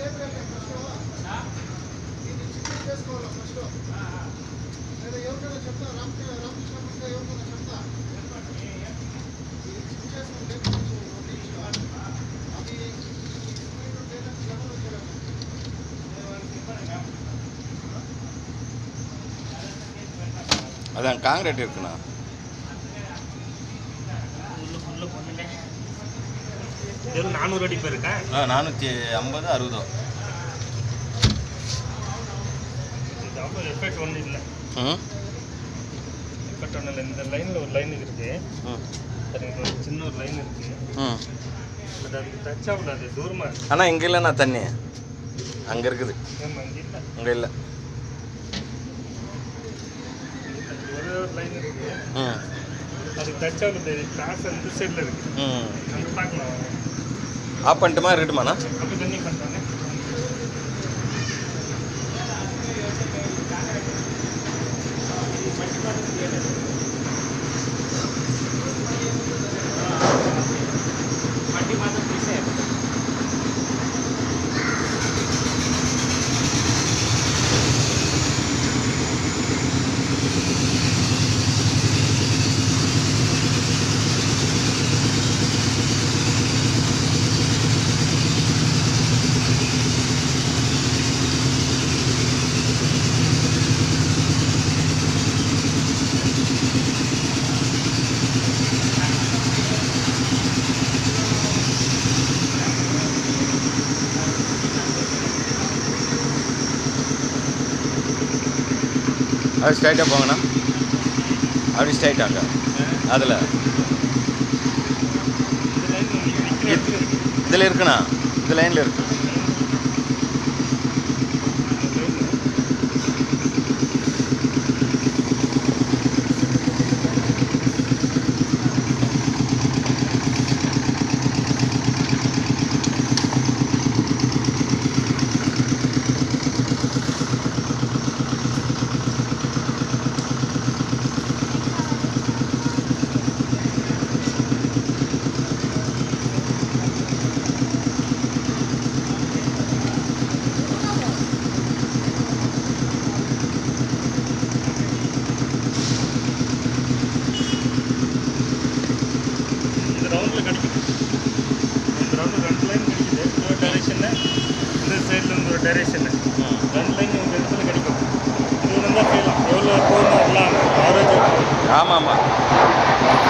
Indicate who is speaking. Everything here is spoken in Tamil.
Speaker 1: அதான் காங்கிரீட் இருக்குண்ணா
Speaker 2: உள்ள உள்ள பொண்ணுங்க இது நானூறு அடி போயிருக்கா
Speaker 1: ஆ நானூற்றி ஐம்பது அறுபதோ
Speaker 2: இது அவ்வளோ எஃபெக்ட் ஒன்றும் இல்லை
Speaker 1: ம்
Speaker 2: எஃபெக்ட் ஒன்றும் இல்லை இந்த லைனில் ஒரு லைன் இருக்கு
Speaker 1: ம்
Speaker 2: சரிங்க ஒரு சின்ன ஒரு லைன் இருக்கு
Speaker 1: ம்
Speaker 2: பட் அதுக்கு டச் ஆகல அது தூரமாக இருக்கு
Speaker 1: ஆனால் இங்கே இல்லைண்ணா தண்ணி அங்கே இருக்குது
Speaker 2: ஏமா இங்கே இல்லை
Speaker 1: இங்கே இல்லை
Speaker 2: ஒரே ஒரு லைன் இருக்கு
Speaker 1: ம்
Speaker 2: அதுக்கு டச் ஆகல கிராஸ் அந்த சைடில் இருக்கு
Speaker 1: ம்
Speaker 2: அங்கே பார்க்கலாம் வாங்க.
Speaker 1: ஆஃப் பண்ணிட்டுமா இருக்கட்டுமாண்ணா
Speaker 2: அப்படி தண்ணி பண்ணுறாங்க
Speaker 1: அது ஸ்ட்ரைட்டாக போங்கண்ணா அப்படி ஸ்ட்ரைட்டாங்க அதில்
Speaker 2: இந்த லைன் நிற்கிறது
Speaker 1: இதில் இருக்குண்ணா இந்த லைனில் இருக்கு
Speaker 2: இந்த ரவுண்டில் கிடைக்கும் இந்த ரவுண்டில் ரெண்டு லைன் கிடைக்குது ஒரு டைரக்ஷனில் இந்த சைடில் இருந்து ஒரு டைரக்ஷனில் ரெண்டு லைன் இந்த இடத்துல கிடைக்கும் இது இருந்தால் செய்யலாம் எவ்வளோ போகணும் எல்லாம் ஆவரேஜ்
Speaker 1: ஆமாம் ஆமாம்